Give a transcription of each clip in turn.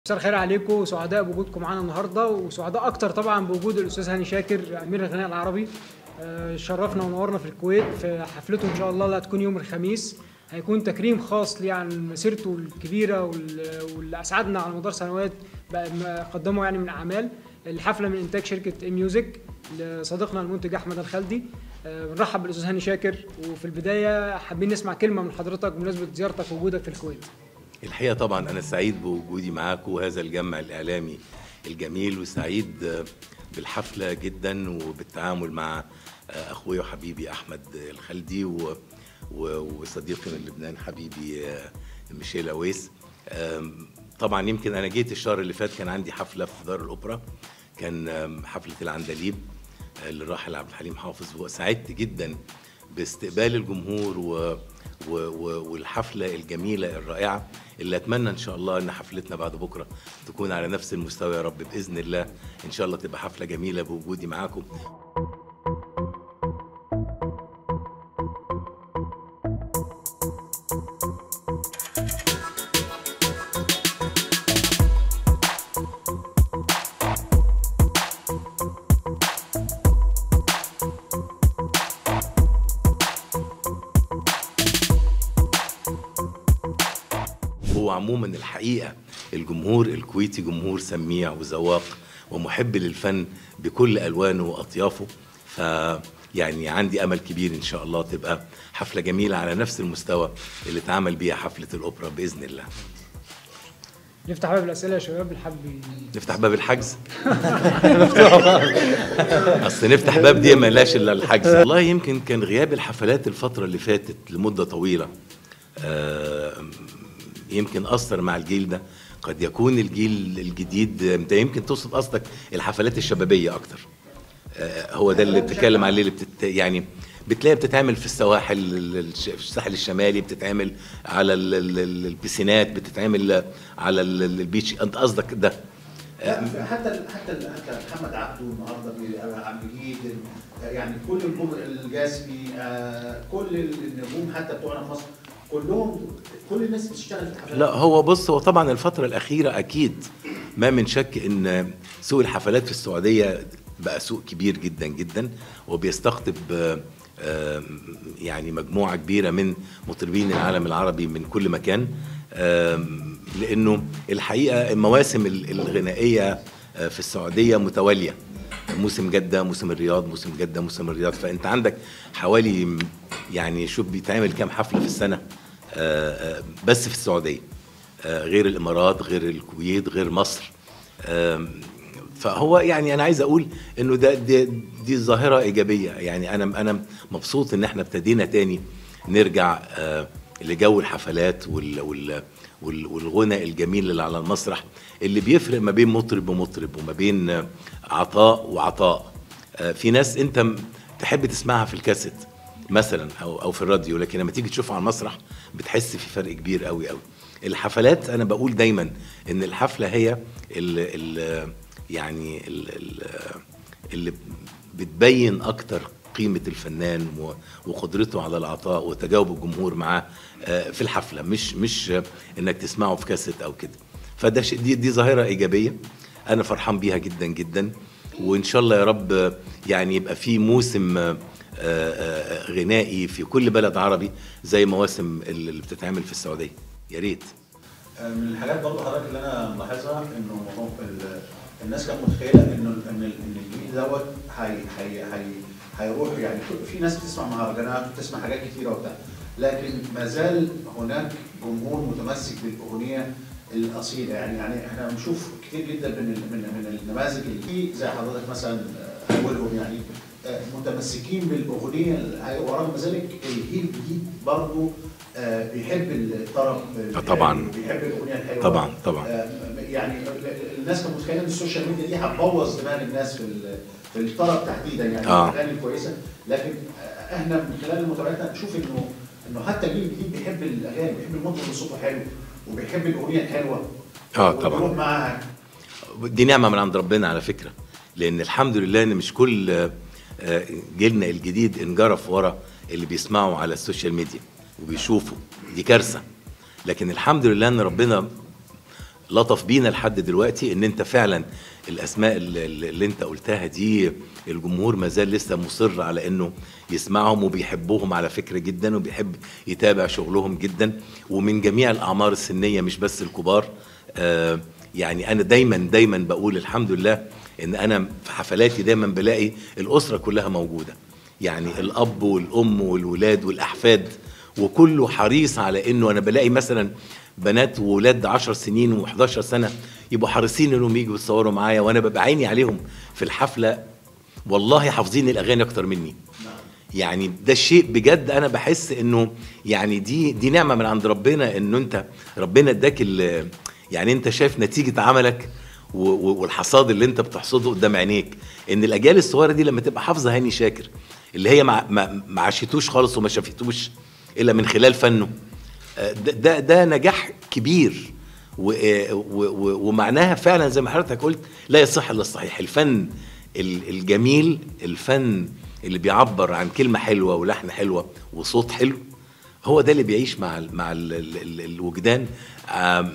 مساء الخير عليكم وسعداء بوجودكم معانا النهارده وسعداء اكتر طبعا بوجود الاستاذ هاني شاكر امير الغناء العربي آه، شرفنا ونورنا في الكويت في حفلته ان شاء الله اللي هتكون يوم الخميس هيكون تكريم خاص ليه عن مسيرته الكبيره وال- واللي اسعدنا على مدار سنوات بقى ما قدمه يعني من اعمال الحفله من انتاج شركه اي ميوزك لصديقنا المنتج احمد الخلدي آه، بنرحب بالاستاذ هاني شاكر وفي البدايه حابين نسمع كلمه من حضرتك بمناسبه زيارتك ووجودك في الكويت الحقيقه طبعا انا سعيد بوجودي معاكم وهذا الجمع الاعلامي الجميل وسعيد آه، بالحفله جدا وبالتعامل مع آه، اخوي وحبيبي احمد الخلدي و- و- وصديقي من لبنان حبيبي آه، ميشيل اويس آم، طبعا يمكن انا جيت الشهر اللي فات كان عندي حفله في دار الاوبرا كان آم، حفله العندليب آه، للراحل عبد الحليم حافظ وسعدت جدا باستقبال الجمهور و... و... و... والحفله الجميله الرائعه اللي اتمنى ان شاء الله ان حفلتنا بعد بكره تكون على نفس المستوى يا رب باذن الله ان شاء الله تبقى حفله جميله بوجودي معاكم هو عموما الحقيقه الجمهور الكويتي جمهور سميع وذواق ومحب للفن بكل الوانه واطيافه ف يعني عندي امل كبير ان شاء الله تبقى حفله جميله على نفس المستوى اللي اتعمل بيها حفله الاوبرا باذن الله نفتح باب الاسئله يا شباب الحب نفتح باب الحجز اصل نفتح باب دي ما لاش الا الحجز والله يمكن كان غياب الحفلات الفتره اللي فاتت لمده طويله آه، يمكن اثر مع الجيل ده قد يكون الجيل الجديد انت يمكن تقصد قصدك الحفلات الشبابيه اكتر آه، هو ده اللي بتتكلم عليه اللي بتت... يعني بتلاقي بتتعمل في السواحل الش- في الساحل الشمالي بتتعمل على ال- ال- ال- البسينات بتتعمل على ال- ال- البيتش انت قصدك ده لا، حتى ال- حتى ال- حتى محمد عبده النهارده بي- عبد المجيد يعني كل الجمهور الجاسمي آه، كل النجوم حتى بتوعنا في مصر كلهم كل الناس بتشتغل في الحفلات لا هو بص هو طبعا الفترة الأخيرة أكيد ما من شك إن سوق الحفلات في السعودية بقى سوق كبير جدا جدا وبيستقطب آه، آه، يعني مجموعة كبيرة من مطربين العالم العربي من كل مكان آم، لأنه الحقيقة المواسم ال- الغنائية آه، في السعودية متوالية موسم جدة موسم الرياض موسم جدة موسم الرياض فأنت عندك حوالي يعني شوف بيتعمل كام حفلة في السنة آه، آه، بس في السعودية آه، غير الامارات غير الكويت غير مصر آم، فهو يعني انا عايز اقول انه ده دي, دي ظاهره ايجابيه يعني انا انا مبسوط ان احنا ابتدينا تاني نرجع آه، لجو الحفلات وال وال وال- والغنى الجميل اللي على المسرح اللي بيفرق ما بين مطرب ومطرب وما بين آه، عطاء وعطاء آه، في ناس انت م- تحب تسمعها في الكاسيت مثلا او او في الراديو لكن لما تيجي تشوفها على المسرح بتحس في فرق كبير قوي قوي الحفلات انا بقول دايما ان الحفله هي ال ال يعني ال ال اللي بتبين اكتر قيمة الفنان و- وقدرته على العطاء وتجاوب الجمهور معاه آه، في الحفلة مش مش آه، انك تسمعه في كاسيت او كده فده شيء دي, دي ظاهرة ايجابية انا فرحان بيها جدا جدا وان شاء الله يا رب آه، يعني يبقى في موسم آه، آه، غنائي في كل بلد عربي زي مواسم اللي بتتعمل في السعوديه يا ريت من الحاجات برضه حضرتك اللي انا ملاحظها انه هو ال- الناس كانت متخيله انه ان ال- ان الجيل دوت هي هي هي هيروح يعني كل- في ناس بتسمع مهرجانات وبتسمع حاجات كتيره وبتاع لكن ما زال هناك جمهور متمسك بالاغنيه الاصيله يعني يعني احنا بنشوف كتير جدا من ال- من من النماذج اللي في زي حضرتك مثلا آه، اولهم يعني آه، متمسكين بالاغنيه ال- ورغم ذلك الجيل الجديد برضه آه، بيحب الطرب آه، طبعاً. بيحب الاغنيه الحلوه طبعا طبعا آه، يعني الناس كانت متخيله ان السوشيال ميديا دي هتبوظ دماغ الناس في ال- في الطرب تحديدا يعني آه. الاغاني الكويسه لكن آه، احنا من خلال متابعتنا نشوف انه انه حتى الجيل الجديد بيحب الاغاني بيحب المطرب اللي صوته حلو وبيحب الاغنيه الحلوه آه، طبعاً. وبيروح معاها دي نعمه من عند ربنا على فكره لان الحمد لله ان مش كل آه، آه، جيلنا الجديد انجرف ورا اللي بيسمعوا على السوشيال ميديا وبيشوفوا دي كارثه لكن الحمد لله ان ربنا لطف بينا لحد دلوقتي ان انت فعلا الاسماء اللي, اللي انت قلتها دي الجمهور ما زال لسه مصر على انه يسمعهم وبيحبوهم على فكره جدا وبيحب يتابع شغلهم جدا ومن جميع الاعمار السنيه مش بس الكبار آه يعني انا دايما دايما بقول الحمد لله ان انا في حفلاتي دايما بلاقي الاسره كلها موجوده يعني الاب والام والولاد والاحفاد وكله حريص على انه انا بلاقي مثلا بنات وولاد 10 سنين و11 سنه يبقوا حريصين انهم يجوا يتصوروا معايا وانا ببقى عيني عليهم في الحفله والله حافظين الاغاني اكتر مني يعني ده الشيء بجد انا بحس انه يعني دي دي نعمه من عند ربنا انه انت ربنا اداك ال- يعني انت شايف نتيجه عملك و- و- والحصاد اللي انت بتحصده قدام عينيك ان الاجيال الصغيره دي لما تبقى حافظه هاني شاكر اللي هي ما ما ما عاشتوش خالص وما شافتوش الا من خلال فنه آه، ده ده, ده نجاح كبير و- آه، و- و- ومعناها فعلا زي ما حضرتك قلت لا يصح الا الصحيح الفن ال- الجميل الفن اللي بيعبر عن كلمه حلوه ولحن حلوه وصوت حلو هو ده اللي بيعيش مع ال مع ال ال ال الوجدان آم،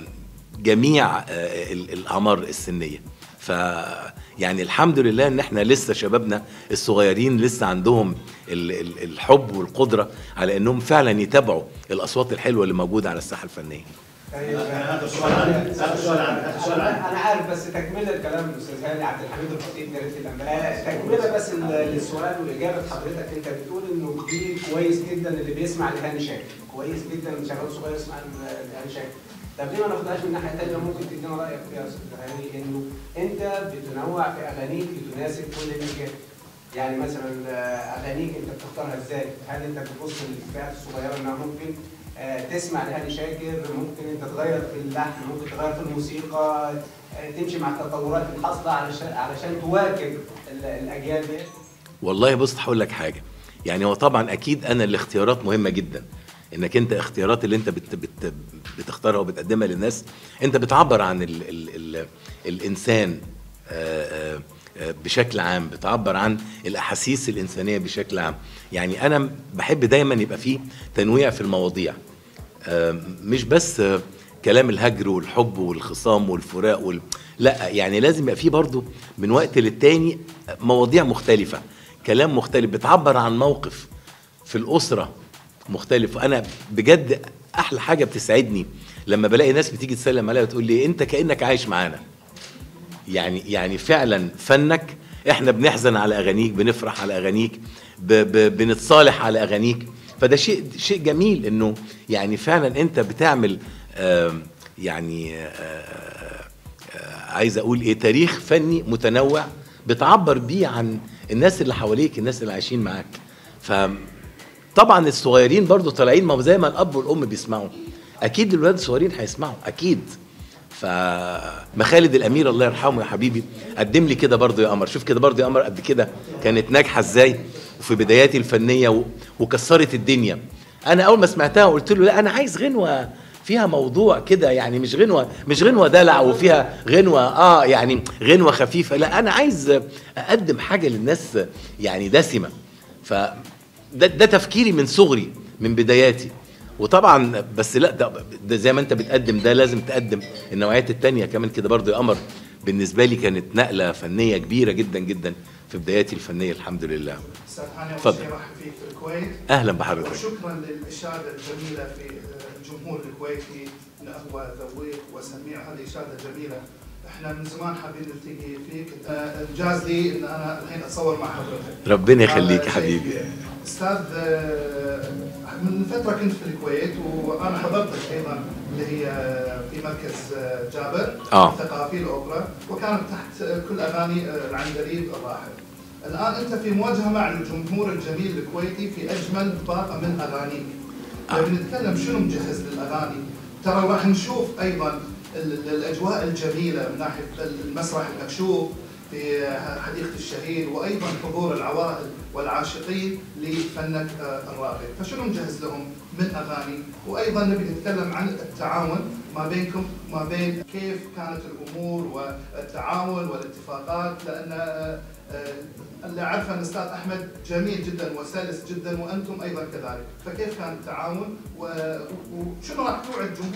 جميع آه، ال- الاعمار السنيه ف يعني الحمد لله ان احنا لسه شبابنا الصغيرين لسه عندهم ال- ال- الحب والقدره على انهم فعلا يتابعوا الاصوات الحلوه اللي موجوده على الساحه الفنيه طيب أنا هاخد سؤال عندي هاخد سؤال عندي هاخد سؤال عندي انا عارف بس تكمله الكلام الاستاذ هاني عبد الحميد الخطيب جريده الانباء تكمله بس ال- للسؤال واجابه حضرتك انت بتقول انه جيل كويس جدا اللي بيسمع لهاني شاكر كويس جدا شباب صغير يسمع لهاني شاكر طب ليه ما ناخدهاش من ناحيه ثانيه ممكن تدينا رايك فيها يا استاذ هاني انه انت بتنوع في اغانيك بتناسب كل الاجيال يعني مثلا آه، اغانيك انت بتختارها ازاي؟ هل انت بتبص للفئات الصغيره انها ممكن آه، تسمع لهاني شاكر ممكن انت تغير في اللحن ممكن تغير في الموسيقى آه، تمشي مع التطورات الحاصله علشان علشان تواكب ال- الاجيال دي والله بص هقول لك حاجه يعني هو طبعا اكيد انا الاختيارات مهمه جدا انك انت اختيارات اللي انت بت بت بتختارها وبتقدمها للناس انت بتعبر عن ال ال ال الانسان آه، آه، آه، بشكل عام بتعبر عن الاحاسيس الانسانيه بشكل عام يعني انا بحب دايما يبقى فيه تنويع في المواضيع آه، مش بس آه، كلام الهجر والحب والخصام والفراق وال... لا يعني لازم يبقى فيه برضو من وقت للتاني مواضيع مختلفة كلام مختلف بتعبر عن موقف في الأسرة مختلف وأنا بجد أحلى حاجة بتسعدني لما بلاقي ناس بتيجي تسلم عليا وتقول لي أنت كأنك عايش معانا يعني يعني فعلا فنك احنا بنحزن على اغانيك بنفرح على اغانيك ب ب بنتصالح على اغانيك فده شيء شيء جميل انه يعني فعلا انت بتعمل آم، يعني آه، آه، عايز اقول ايه تاريخ فني متنوع بتعبر بيه عن الناس اللي حواليك الناس اللي عايشين معاك ف طبعا الصغيرين برضو طالعين ما هو زي ما الاب والام بيسمعوا اكيد الولاد الصغيرين هيسمعوا اكيد فمخالد الامير الله يرحمه يا حبيبي قدم لي كده برضو يا قمر شوف كده برضو يا قمر قد كده كانت ناجحه ازاي وفي بداياتي الفنيه و... وكسرت الدنيا انا اول ما سمعتها قلت له لا انا عايز غنوه فيها موضوع كده يعني مش غنوه مش غنوه دلع وفيها غنوه اه يعني غنوه خفيفه لا انا عايز اقدم حاجه للناس يعني دسمه ف ده, ده تفكيري من صغري من بداياتي وطبعا بس لا ده, ده زي ما انت بتقدم ده لازم تقدم النوعيات التانية كمان كده برضو يا قمر بالنسبه لي كانت نقله فنيه كبيره جدا جدا في بداياتي الفنيه الحمد لله استاذ هاني اول اتفضل. شيء رحب فيك في الكويت اهلا بحضرتك وشكرا للاشاده الجميله في الجمهور الكويتي انه هو ذويق وسميع هذه اشاده جميله احنا من زمان حابين نلتقي فيك آه، انجاز لي ان انا الحين اتصور مع حضرتك ربنا يخليك يا هذا شيء حبيبي كبير. استاذ آه، من فتره كنت في الكويت وانا حضرتك ايضا اللي هي في مركز آه، جابر آه. الثقافي الاوبرا وكانت تحت آه، كل اغاني آه، العندليب الراحل الان انت في مواجهه مع الجمهور الجميل الكويتي في اجمل باقه من اغانيك آه. لو نتكلم شنو مجهز للاغاني ترى راح نشوف ايضا ال- ال- الاجواء الجميله من ناحيه المسرح المكشوف في حديقه الشهيد وايضا حضور العوائل والعاشقين لفنك آه، الراقي، فشنو مجهز لهم من اغاني؟ وايضا نبي نتكلم عن التعاون ما بينكم ما بين كيف كانت الامور والتعاون والاتفاقات لان آه، آه، اللي اعرفه ان الاستاذ احمد جميل جدا وسلس جدا وانتم ايضا كذلك، فكيف كان التعاون و- وشنو راح توعد جمهورك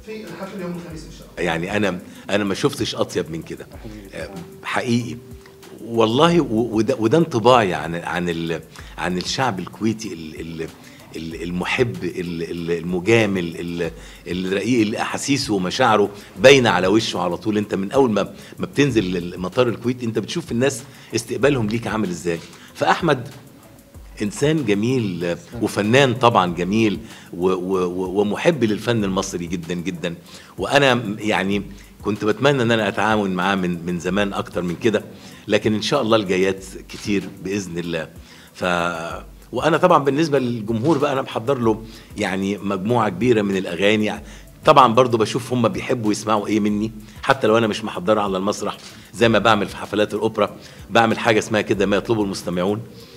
في الحفل يوم الخميس ان شاء الله يعني انا انا ما شفتش اطيب من كده آه، حقيقي والله و- وده, وده انطباعي عن عن ال عن الشعب الكويتي ال ال ال- المحب ال- ال- المجامل ال- الرقيق اللي احاسيسه ومشاعره باينه على وشه على طول انت من اول ما ما بتنزل مطار الكويت انت بتشوف الناس استقبالهم ليك عامل ازاي فاحمد انسان جميل وفنان طبعا جميل و و و ومحب للفن المصري جدا جدا وانا يعني كنت بتمنى ان انا اتعاون معاه من من زمان اكتر من كده لكن ان شاء الله الجايات كتير باذن الله ف وانا طبعا بالنسبه للجمهور بقى انا محضر له يعني مجموعه كبيره من الاغاني طبعا برضو بشوف هم بيحبوا يسمعوا ايه مني حتى لو انا مش محضرها على المسرح زي ما بعمل في حفلات الاوبرا بعمل حاجه اسمها كده ما يطلبه المستمعون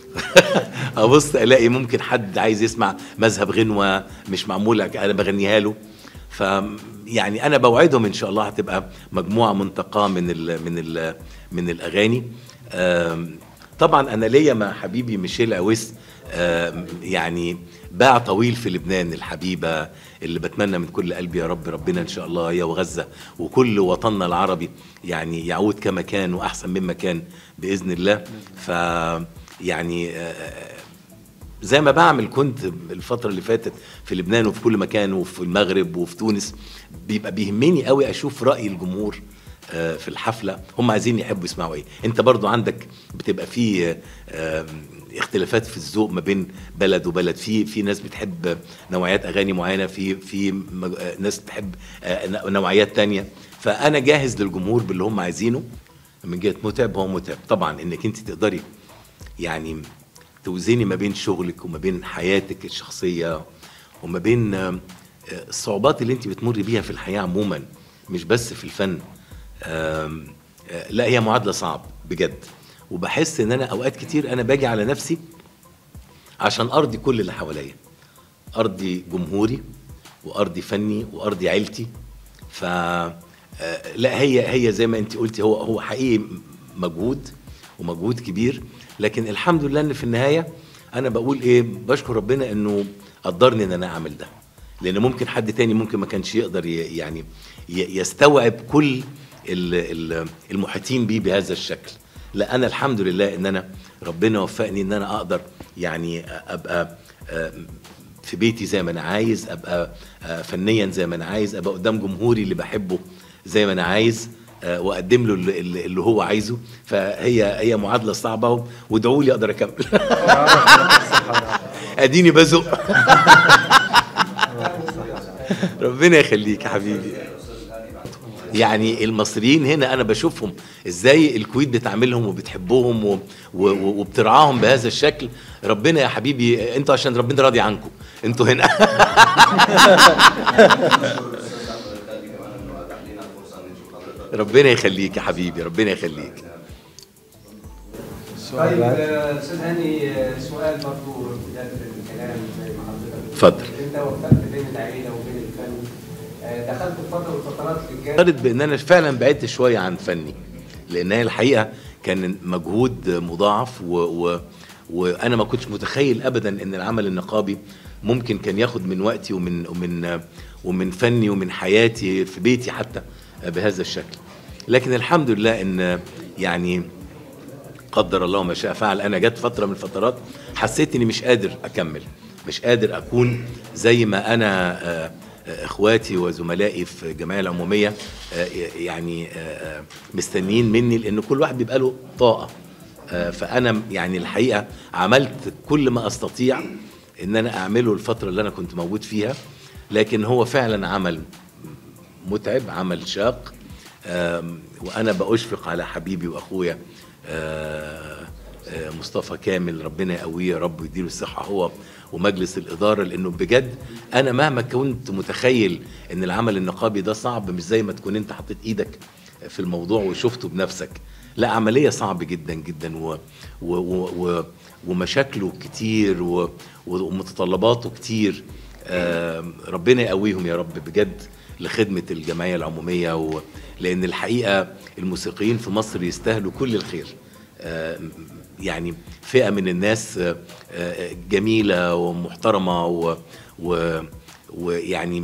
ابص الاقي ممكن حد عايز يسمع مذهب غنوه مش معمول انا بغنيها له ف يعني انا بوعدهم ان شاء الله هتبقى مجموعه منتقاه من ال من ال من الاغاني آم، طبعا انا ليا مع حبيبي ميشيل اويس آم، يعني باع طويل في لبنان الحبيبه اللي بتمنى من كل قلبي يا رب ربنا ان شاء الله هي وغزه وكل وطننا العربي يعني يعود كما كان واحسن مما كان باذن الله ف يعني آه، زي ما بعمل كنت الفترة اللي فاتت في لبنان وفي كل مكان وفي المغرب وفي تونس بيبقى بيهمني قوي اشوف رأي الجمهور آه، في الحفلة هم عايزين يحبوا يسمعوا ايه انت برضو عندك بتبقى في آه، آم، اختلافات في الذوق ما بين بلد وبلد في في ناس بتحب نوعيات اغاني معينه في في مج- آه، ناس بتحب آه، ن- نوعيات تانية فانا جاهز للجمهور باللي هم عايزينه من جهه متعب هو متعب طبعا انك انت تقدري يعني توزني ما بين شغلك وما بين حياتك الشخصية وما بين آم، آه، الصعوبات اللي انت بتمر بيها في الحياة عموما مش بس في الفن آم، آه، لا هي معادلة صعب بجد وبحس ان انا اوقات كتير انا باجي على نفسي عشان ارضي كل اللي حواليا ارضي جمهوري وارضي فني وارضي عيلتي ف آه، لا هي هي زي ما انت قلتي هو هو حقيقي مجهود ومجهود كبير لكن الحمد لله ان في النهايه انا بقول ايه بشكر ربنا انه قدرني ان انا اعمل ده لان ممكن حد تاني ممكن ما كانش يقدر ي- يعني ي- يستوعب كل ال- ال- المحيطين بيه بهذا الشكل لا انا الحمد لله ان انا ربنا وفقني ان انا اقدر يعني ابقى آه، في بيتي زي ما انا عايز ابقى آه، فنيا زي ما انا عايز ابقى قدام جمهوري اللي بحبه زي ما انا عايز آه، واقدم له اللي, اللي اللي هو عايزه فهي هي معادله صعبه وادعوا لي اقدر اكمل اديني بزق ربنا يخليك يا حبيبي يعني المصريين هنا انا بشوفهم ازاي الكويت بتعاملهم وبتحبهم و... و... و- وبترعاهم بهذا الشكل ربنا يا حبيبي انتوا عشان ربنا راضي عنكم انتوا هنا ربنا يخليك يا حبيبي ربنا يخليك طيب آه، استاذ هاني آه، سؤال برضه بدايه الكلام زي ما حضرتك اتفضل. انت وفقت بين العيله وبين الفن آه، دخلت في فتره من الفترات للجانب اعتقد بان انا فعلا بعدت شويه عن فني لان هي الحقيقه كان مجهود مضاعف و, و وانا ما كنتش متخيل ابدا ان العمل النقابي ممكن كان ياخد من وقتي ومن ومن ومن فني ومن حياتي في بيتي حتى بهذا الشكل لكن الحمد لله ان يعني قدر الله ما شاء فعل انا جت فتره من الفترات حسيت اني مش قادر اكمل مش قادر اكون زي ما انا آه، آه، اخواتي وزملائي في الجمعيه العموميه آه، يعني آه، آه، مستنيين مني لان كل واحد بيبقى له طاقه آه، فانا يعني الحقيقه عملت كل ما استطيع ان انا اعمله الفتره اللي انا كنت موجود فيها لكن هو فعلا عمل متعب عمل شاق آم، وانا باشفق على حبيبي واخويا آه، آه، مصطفى كامل ربنا يقويه يا رب ويديله الصحه هو ومجلس الاداره لانه بجد انا مهما كنت متخيل ان العمل النقابي ده صعب مش زي ما تكون انت حطيت ايدك في الموضوع وشفته بنفسك لا عمليه صعب جدا جدا و و و و ومشاكله كتير و ومتطلباته كتير آم، ربنا يقويهم يا رب بجد لخدمة الجمعية العمومية و... لأن الحقيقة الموسيقيين في مصر يستاهلوا كل الخير آم، يعني فئة من الناس آه، آه، جميلة ومحترمة و... و... ويعني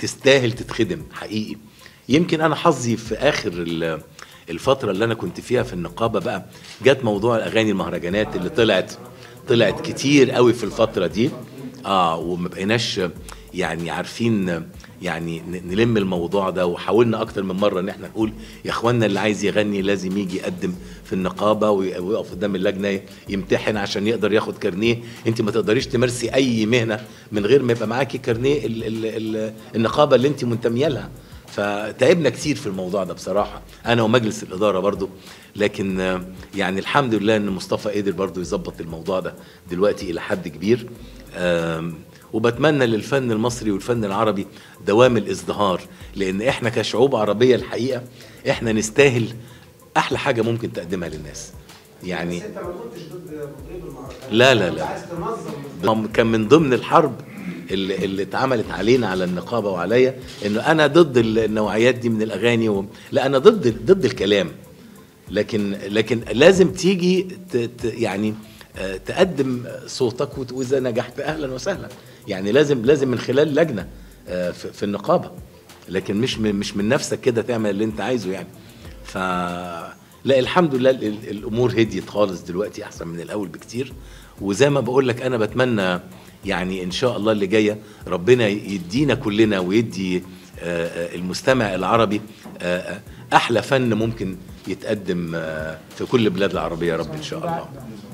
تستاهل تتخدم حقيقي يمكن انا حظي في اخر ال- الفتره اللي انا كنت فيها في النقابه بقى جت موضوع الاغاني المهرجانات اللي طلعت طلعت كتير قوي في الفتره دي اه وما بقيناش يعني عارفين يعني ن- نلم الموضوع ده وحاولنا اكتر من مره ان احنا نقول يا اخوانا اللي عايز يغني لازم يجي يقدم في النقابه وي- ويقف قدام اللجنه يمتحن عشان يقدر ياخد كارنيه انت ما تقدريش تمارسي اي مهنه من غير ما يبقى معاكي كارنيه ال ال ال النقابه اللي انت منتميه لها فتعبنا كتير في الموضوع ده بصراحه انا ومجلس الاداره برضو لكن آه، يعني الحمد لله ان مصطفى قدر برضو يظبط الموضوع ده دلوقتي الى حد كبير آم، وبتمنى للفن المصري والفن العربي دوام الازدهار لان احنا كشعوب عربيه الحقيقه احنا نستاهل احلى حاجه ممكن تقدمها للناس يعني بس انت ما كنتش ضد تطريب المهرجانات لا، لا، كنت لا. عايز تنظم كان من ضمن الحرب اللي, اللي اتعملت علينا على النقابه وعليا انه انا ضد النوعيات دي من الاغاني و... لا انا ضد ضد الكلام لكن لكن لازم تيجي ت... ت... يعني آه، تقدم صوتك وت- واذا نجحت اهلا وسهلا يعني لازم لازم من خلال لجنه آه، في في النقابه لكن مش من مش من نفسك كده تعمل اللي انت عايزه يعني ف لا الحمد لله ال- ال- الامور هديت خالص دلوقتي احسن من الاول بكتير وزي ما بقول لك انا بتمنى يعني ان شاء الله اللي جايه ربنا يدينا كلنا ويدي آه، آه، المستمع العربي آه، آه، احلى فن ممكن يتقدم آه، في كل البلاد العربيه يا رب ان شاء الله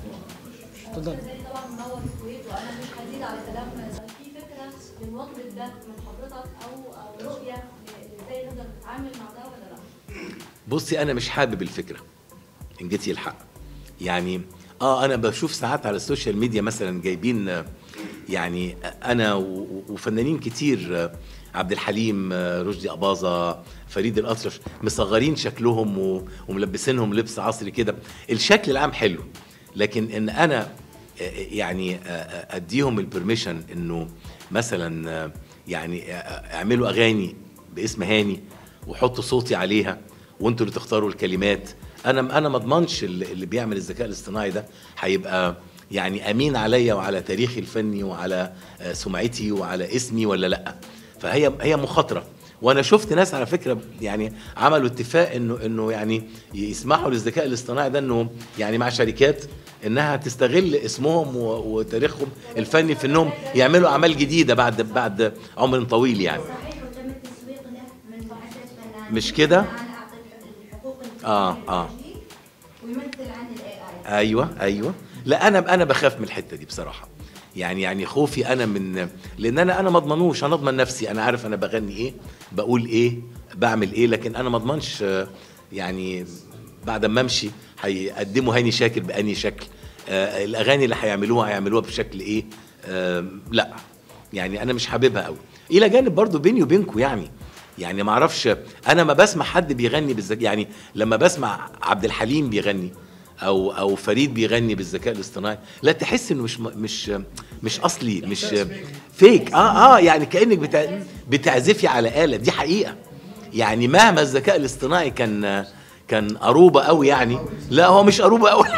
اتفضل زي طبعا منور الكويت وانا مش هزيد على كلام في فكره للوطن ده من حضرتك او او رؤيه ل- ازاي نقدر نتعامل مع ده ولا لا؟ بصي انا مش حابب الفكره ان جيتي الحق يعني اه انا بشوف ساعات على السوشيال ميديا مثلا جايبين آه، يعني انا و- وفنانين كتير آه، عبد الحليم آه، رشدي اباظه فريد الاطرش مصغرين شكلهم و- وملبسينهم لبس عصري كده الشكل العام حلو لكن ان انا آه، يعني آه، آه، اديهم البرميشن انه مثلا آه، يعني آه، اعملوا اغاني باسم هاني وحطوا صوتي عليها وانتوا اللي تختاروا الكلمات انا انا ما اضمنش اللي اللي بيعمل الذكاء الاصطناعي ده هيبقى يعني امين عليا وعلى تاريخي الفني وعلى آه، سمعتي وعلى اسمي ولا لا فهي هي مخاطره وانا شفت ناس على فكره يعني عملوا اتفاق انه انه يعني يسمحوا للذكاء الاصطناعي ده انه يعني مع شركات انها تستغل اسمهم و- وتاريخهم الفني في انهم يعملوا اعمال جديده بعد بعد عمر طويل يعني صحيح وتم التسويق له من بعثة فنان مش كده؟ أنا أعطي الحقوق آه، آه. ويمثل عن الاي اي ايوه ايوه لا انا انا بخاف من الحته دي بصراحه يعني يعني خوفي انا من لان انا انا ما اضمنوش انا اضمن نفسي انا عارف انا بغني ايه بقول ايه بعمل ايه لكن انا ما اضمنش آه، يعني بعد ما امشي هيقدموا هاني شاكر باني شكل آه الاغاني اللي هيعملوها هيعملوها بشكل ايه آه لا يعني انا مش حاببها قوي الى جانب برضو بيني وبينكم يعني يعني ما اعرفش انا ما بسمع حد بيغني بالذكاء يعني لما بسمع عبد الحليم بيغني او او فريد بيغني بالذكاء الاصطناعي لا تحس انه مش مش مش اصلي مش فيك اه اه يعني كانك بتع بتعزفي على اله دي حقيقه يعني مهما الذكاء الاصطناعي كان كان قروبه قوي يعني لا هو مش قروبه قوي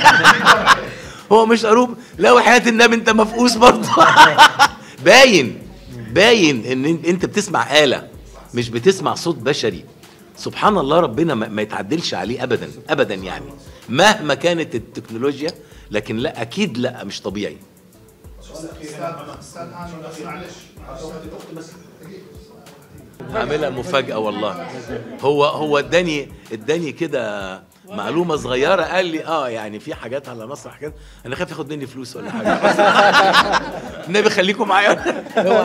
هو مش قروب لا وحياه النبي انت مفقوس برضه باين باين ان انت بتسمع آلة مش بتسمع صوت بشري سبحان الله ربنا ما ما يتعدلش عليه ابدا ابدا يعني مهما كانت التكنولوجيا لكن لا اكيد لا مش طبيعي استاذ استاذ هاني بس معلش عاملها مفاجأة والله هو هو اداني اداني كده معلومة صغيرة قال لي اه يعني في حاجات على مسرح كده انا خايف ياخد مني فلوس ولا حاجة النبي خليكم معايا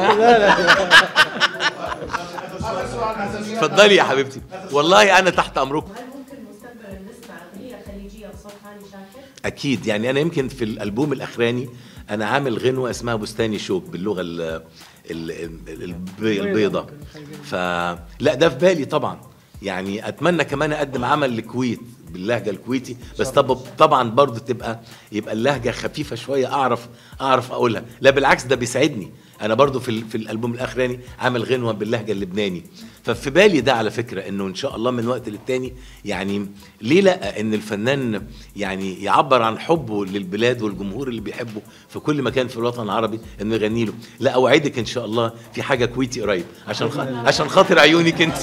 اتفضلي يا حبيبتي والله انا تحت امركم هل ممكن مستقبلا نسمع اغنيه خليجيه بصوت هاني شاكر؟ اكيد يعني انا يمكن في الالبوم الاخراني انا عامل غنوه اسمها بستاني شوك باللغه ال ال ال- البيضة فلا ده في بالي طبعا يعني اتمنى كمان اقدم عمل للكويت باللهجه الكويتي بس طب طبعا برضو تبقى يبقى اللهجه خفيفه شويه اعرف اعرف اقولها لا بالعكس ده بيساعدني انا برضو في ال- في الالبوم الاخراني عامل غنوه باللهجه اللبناني ففي بالي ده على فكره انه ان شاء الله من وقت للتاني يعني ليه لا ان الفنان يعني يعبر عن حبه للبلاد والجمهور اللي بيحبه في كل مكان في الوطن العربي انه يغني له لا اوعدك ان شاء الله في حاجه كويتي قريب عشان خ... عشان خاطر عيونك انت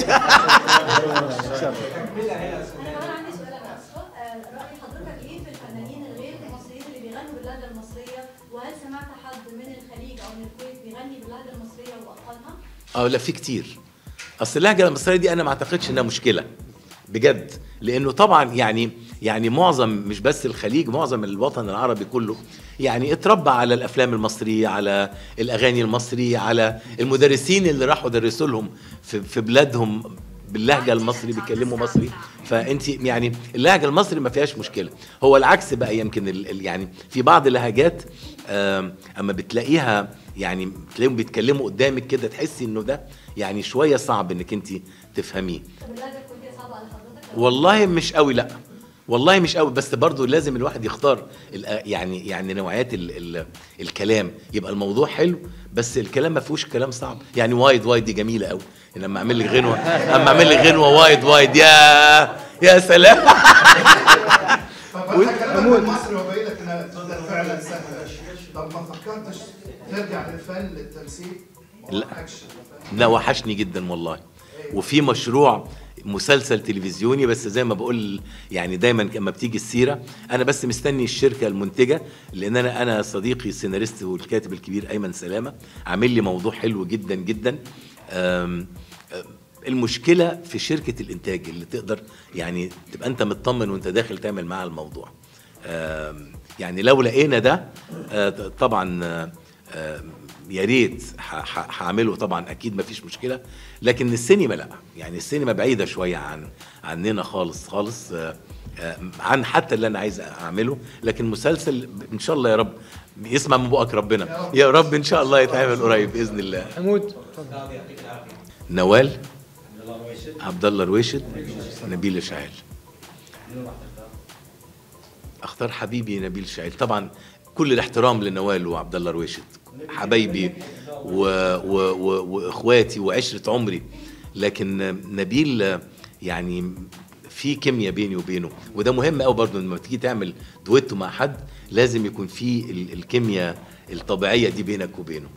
تكمله هنا يا استاذ انا كمان عندي سؤال انا اسفه آه، راي حضرتك ايه في الفنانين الغير المصريين اللي بيغنوا باللهجه المصريه وهل سمعت حد من الخليج او من الكويت بيغني باللهجه المصريه واتقنها؟ اه لا في كتير اصل اللهجه المصريه دي انا ما اعتقدش انها مشكله بجد لانه طبعا يعني يعني معظم مش بس الخليج معظم الوطن العربي كله يعني اتربى على الافلام المصريه على الاغاني المصريه على المدرسين اللي راحوا درسوا لهم في, في بلادهم باللهجه المصري بيتكلموا مصري فانت يعني اللهجه المصري ما فيهاش مشكله هو العكس بقى يمكن ال ال- يعني في بعض اللهجات آم، اما بتلاقيها يعني تلاقيهم بيتكلموا قدامك كده تحسي انه ده يعني شويه صعب انك انت تفهميه طب اللهجه الكويتيه صعبه على حضرتك؟ والله مش قوي لا والله مش قوي بس برضو لازم الواحد يختار الأ- يعني يعني نوعيات ال ال الكلام يبقى الموضوع حلو بس الكلام ما فيهوش كلام صعب يعني وايد وايد دي جميله قوي لما اعمل لك غنوه اما اعمل لك غنوه وايد وايد يا يا سلام فبروح اكلمك مصري وابين لك انها فعلا سهله طب ما فكرتش ترجع للفن للتمثيل؟ لا. ما وحكش الفن؟ لا وحشني جدا والله وفي مشروع مسلسل تلفزيوني بس زي ما بقول يعني دايما لما بتيجي السيره انا بس مستني الشركه المنتجه لان انا انا صديقي السيناريست والكاتب الكبير ايمن سلامه عامل لي موضوع حلو جدا جدا أم أم، المشكله في شركه الانتاج اللي تقدر يعني تبقى انت مطمن وانت داخل تعمل معاها الموضوع أم، يعني لو لقينا ده آه، طبعا آه، آه، يا ريت ح- ح- هعمله طبعا اكيد ما فيش مشكله لكن السينما لا يعني السينما بعيده شويه عن عننا خالص خالص آه، آه، عن حتى اللي انا عايز اعمله لكن مسلسل ان شاء الله يا رب يسمع من بقك ربنا يا رب ان شاء الله يتعمل قريب باذن الله حمود اتفضل نوال عبد الله رويشد نبيل شعيل اختار حبيبي نبيل شعيل طبعا كل الاحترام لنوال وعبد الله رويشد حبايبي و... و... و... واخواتي وعشره عمري لكن نبيل يعني في كيمياء بيني وبينه وده مهم قوي برضه لما تيجي تعمل دويتو مع حد لازم يكون في ال- الكيمياء الطبيعيه دي بينك وبينه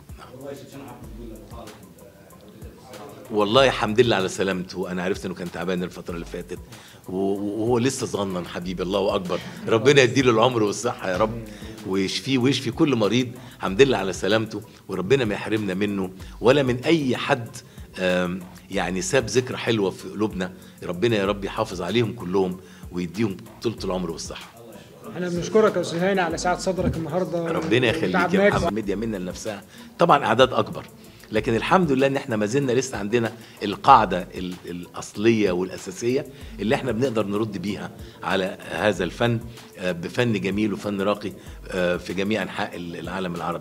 والله الحمد لله على سلامته انا عرفت انه كان تعبان الفتره اللي فاتت و- وهو لسه صغنن حبيبي الله اكبر ربنا يديله العمر والصحه يا رب ويشفيه ويشفي كل مريض الحمد لله على سلامته وربنا ما يحرمنا منه ولا من اي حد آم، يعني ساب ذكرى حلوه في قلوبنا ربنا يا رب يحافظ عليهم كلهم ويديهم طولة العمر والصحه احنا بنشكرك يا استاذ هاني على سعه صدرك النهارده ربنا يخليك يا وتعبناك. محمد ميديا منا لنفسها طبعا اعداد اكبر لكن الحمد لله ان احنا ما زلنا لسه عندنا القاعده ال- الاصليه والاساسيه اللي احنا بنقدر نرد بيها على هذا الفن آه، بفن جميل وفن راقي آه، في جميع انحاء العالم العربي